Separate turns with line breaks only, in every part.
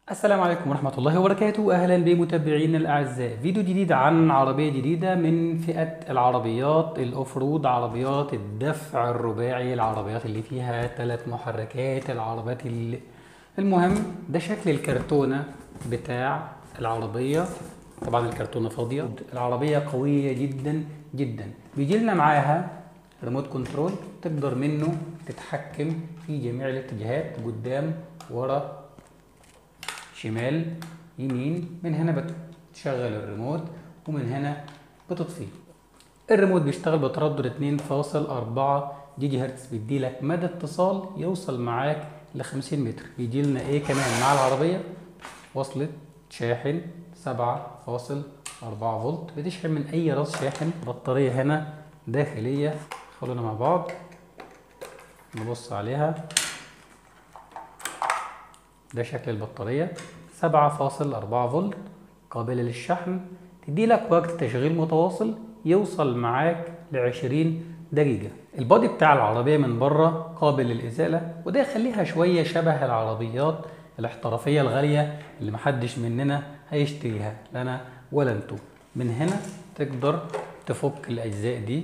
السلام عليكم ورحمة الله وبركاته أهلا بمتابعينا الأعزاء فيديو جديد عن عربية جديدة من فئة العربيات الأوفرود عربيات الدفع الرباعي العربيات اللي فيها ثلاث محركات العربيات اللي المهم ده شكل الكرتونة بتاع العربية طبعا الكرتونة فاضية العربية قوية جدا جدا بيجي لنا معاها ريموت كنترول تقدر منه تتحكم في جميع الاتجاهات قدام ورا شمال يمين من هنا بتشغل الريموت ومن هنا بتطفيه الريموت بيشتغل بتردد 2.4 جيجا هرتز بيديلك مدى اتصال يوصل معاك ل 50 متر بيجي لنا ايه كمان مع العربيه وصلة شاحن 7.4 فولت بتشحن من اي راس شاحن بطاريه هنا داخليه خلونا مع بعض نبص عليها ده شكل البطارية 7.4 فولت قابلة للشحن تدي لك وقت تشغيل متواصل يوصل معاك ل 20 دقيقة البادي بتاع العربية من بره قابل للإزالة وده يخليها شوية شبه العربيات الاحترافية الغالية اللي محدش مننا هيشتريها لا أنا ولا انتو من هنا تقدر تفك الأجزاء دي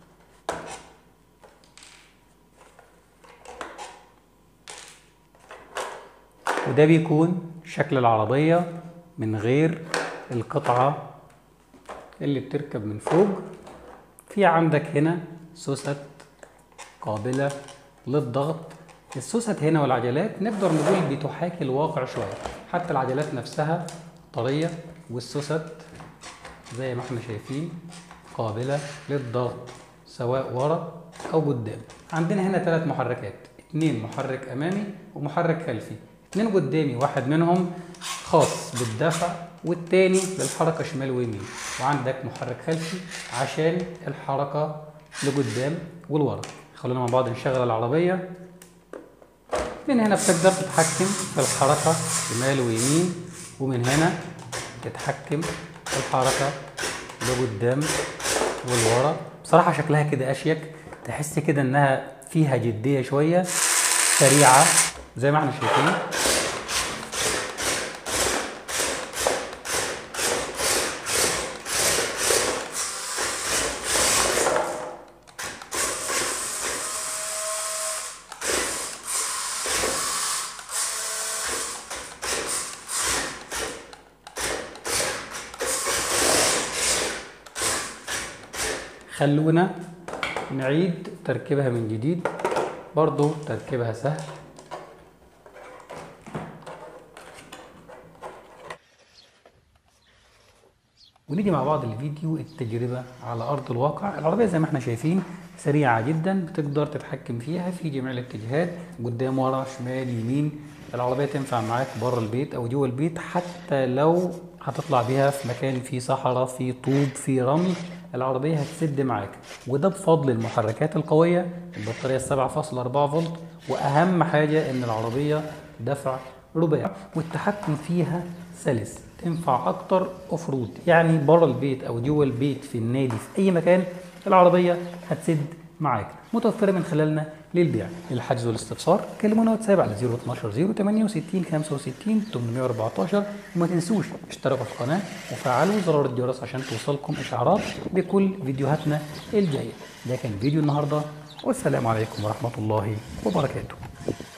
وده بيكون شكل العربية من غير القطعة اللي بتركب من فوق في عندك هنا سوست قابلة للضغط السوست هنا والعجلات نقدر نقول بتحاكي الواقع شوية حتى العجلات نفسها طرية والسوست زي ما احنا شايفين قابلة للضغط سواء ورا أو قدام عندنا هنا ثلاث محركات اتنين محرك أمامي ومحرك خلفي اتنين قدامي واحد منهم خاص بالدفع والتاني للحركة شمال ويمين وعندك محرك خلفي عشان الحركة لقدام والورا خلونا مع بعض نشغل العربية من هنا بتقدر تتحكم في الحركة شمال ويمين ومن هنا تتحكم في الحركة لقدام والورا بصراحة شكلها كده أشيك تحس كده إنها فيها جدية شوية سريعة زي ما احنا شايفين خلونا نعيد تركيبها من جديد برضو تركيبها سهل ونيجي مع بعض الفيديو التجربة على أرض الواقع العربية زي ما احنا شايفين سريعة جدا بتقدر تتحكم فيها في جميع الاتجاهات قدام ورا شمال يمين العربية تنفع معاك بره البيت أو جوه البيت حتى لو هتطلع بيها في مكان فيه صحراء فيه طوب فيه رمل العربية هتسد معاك وده بفضل المحركات القوية البطارية 7.4 فولت وأهم حاجة إن العربية دفع رباعي والتحكم فيها سلس تنفع اكتر اوف رود يعني بره البيت او جوه البيت في النادي في اي مكان العربيه هتسد معاك متوفره من خلالنا للبيع للحجز والاستفسار كلمونا واتساب على 012 068 65 814 وما تنسوش اشتركوا في القناه وفعلوا زرار الجرس عشان توصلكم اشعارات بكل فيديوهاتنا الجايه ده كان فيديو النهارده والسلام عليكم ورحمه الله وبركاته